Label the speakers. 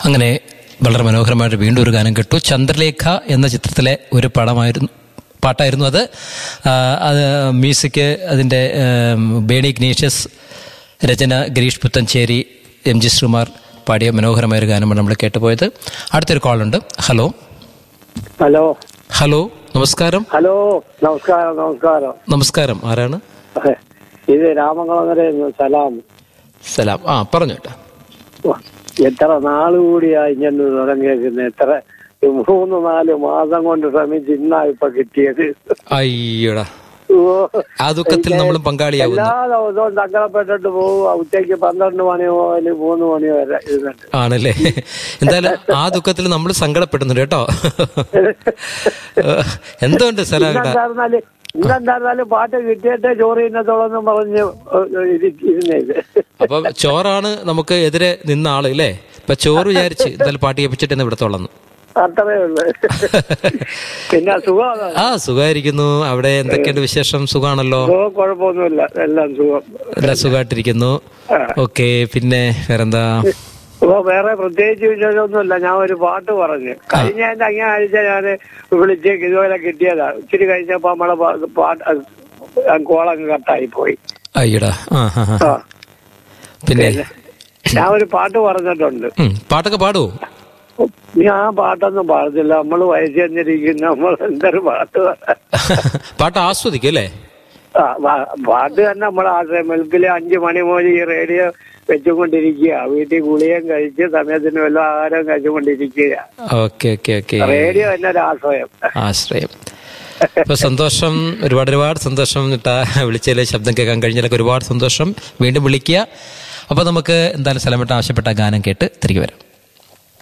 Speaker 1: അങ്ങനെ വളരെ മനോഹരമായിട്ട് വീണ്ടും ഒരു ഗാനം കേട്ടു ചന്ദ്രലേഖ എന്ന ചിത്രത്തിലെ ഒരു പടമായിരുന്നു പാട്ടായിരുന്നു അത് ആ, അത് മ്യൂസിക് അതിൻ്റെ ഏം, ബേണി ഇഗ്നേഷ്യസ് രചന ഗിരീഷ് പുത്തഞ്ചേരി എം ജി ശ്രീകുമാർ പാടിയ മനോഹരമായ ഒരു ഗാനമാണ് നമ്മൾ കേട്ടുപോയത് അടുത്തൊരു കോളുണ്ട് ഹലോ
Speaker 2: ഹലോ
Speaker 1: ഹലോ നമസ്കാരം
Speaker 2: ഹലോ നമസ്കാരം നമസ്കാരം
Speaker 1: നമസ്കാരം ആരാണ്
Speaker 2: ഇത് രാമകുളങ്ങര സലാം
Speaker 1: സലാം ആ പറഞ്ഞു കേട്ടോ
Speaker 2: ഓ, എത്ര നാള് കൂടിയായി ഇങ്ങനെ തുടങ്ങിയേക്കുന്നത് എത്ര ഈ മൂന്ന് നാല് മാസം കൊണ്ട് ശ്രമിച്ച് ഇന്നാ ഇപ്പൊ കിട്ടിയത്
Speaker 1: അയ്യോടാ
Speaker 2: ഓ,
Speaker 1: ആ ദുഃഖത്തിൽ നമ്മളും പങ്കാളിയാവുന്നു
Speaker 2: എല്ലാ ദിവസവും സങ്കടപ്പെട്ടിട്ട് പോകും ഉച്ചയ്ക്ക് പന്ത്രണ്ട് മണി മുതൽ മൂന്ന് മണി വരെ ഇരുന്നിട്ട്
Speaker 1: ആണല്ലേ എന്തായാലും ആ ദുഃഖത്തിൽ നമ്മൾ സങ്കടപ്പെടുന്നുണ്ട് കേട്ടോ എന്തുകൊണ്ട് സലാം കേട്ടാ
Speaker 2: ഇന്നെന്തായിരുന്നാല് ഇന്നെന്തായിരുന്നാലും പാട്ട് കിട്ടിയിട്ടേ ചോറ് തിന്നത്തോളെന്നും പറഞ്ഞ് ഇരുന്നേത്
Speaker 1: അപ്പൊ ചോറാണ് നമുക്ക് എതിരെ നിന്ന ആള് അല്ലേ ഇപ്പൊ ചോറ് വിചാരിച്ച് എന്തായാലും പാട്ട് കേൾപ്പിച്ചിട്ട് എന്ന് ഇവിടത്തോളന്നു
Speaker 2: അത്രേ ഉള്ളു പിന്നെ സുഖമാണ്
Speaker 1: ആ സുഖമായിരിക്കുന്നു അവിടെ എന്തൊക്കെയുണ്ട് വിശേഷം സുഖാണല്ലോ
Speaker 2: സുഖം കുഴപ്പമൊന്നുമില്ല എല്ലാം സുഖം
Speaker 1: എല്ലാം സുഖമായിട്ടിരിക്കുന്നു ഓക്കെ പിന്നെ വേറെന്താ
Speaker 2: ഇപ്പൊ വേറെ പ്രത്യേകിച്ച് വിശേഷമൊന്നുമില്ല ഞാൻ ഒരു പാട്ട് പറഞ്ഞു കഴിഞ്ഞ എന്റെ അങ്ങേ ആഴ്ച ഞാൻ വിളിച്ച് ഇതുപോലെ കിട്ടിയതാ ഇച്ചിരി കഴിഞ്ഞപ്പോ നമ്മളെ പാ- പാട്ട് കോളങ്ങ് കട്ടായി പോയി
Speaker 1: അയ്യടാ ആ ഹാ ഹാ
Speaker 2: ആ
Speaker 1: പിന്നെ
Speaker 2: ഞാൻ ഒരു പാട്ട് പറഞ്ഞിട്ടുണ്ട്
Speaker 1: ഉം, പാട്ടൊക്കെ പാടുവോ
Speaker 2: ഞാൻ ആ പാട്ടൊന്നും പാടത്തില്ല നമ്മൾ വയസ്സ് ചെന്നിരിക്കുന്ന നമ്മൾ എന്തൊരു പാട്ട് പാടാ.
Speaker 1: പാട്ട് ആസ്വദിക്കും അല്ലേ
Speaker 2: ആ, പാ- പാട്ട് തന്നെ നമ്മളെ ആശ്രയം മിൽക്കില് അഞ്ചു മണി മുതൽ ഈ റേഡിയോ വെച്ചുകൊണ്ടിരിക്കുക വീട്ടിൽ ഗുളിയും കഴിച്ച് സമയത്തിന് വല്ല ആഹാരം കഴിച്ചുകൊണ്ടിരിക്കുക
Speaker 1: ഓക്കെ ഓക്കെ ഓക്കെ
Speaker 2: റേഡിയോ തന്നെ ഒരു ആശ്രയം
Speaker 1: ആശ്രയം ഇപ്പൊ സന്തോഷം ഒരുപാട് ഒരുപാട് സന്തോഷം ഇട്ടാ വിളിച്ചതിലെ ശബ്ദം കേൾക്കാൻ കഴിഞ്ഞതിലൊക്കെ ഒരുപാട് സന്തോഷം വീണ്ടും വിളിക്കുക അപ്പൊ നമുക്ക് എന്തായാലും സ്ഥലമിട്ട് ആവശ്യപ്പെട്ട ഗാനം കേട്ട് തിരികെ വരാം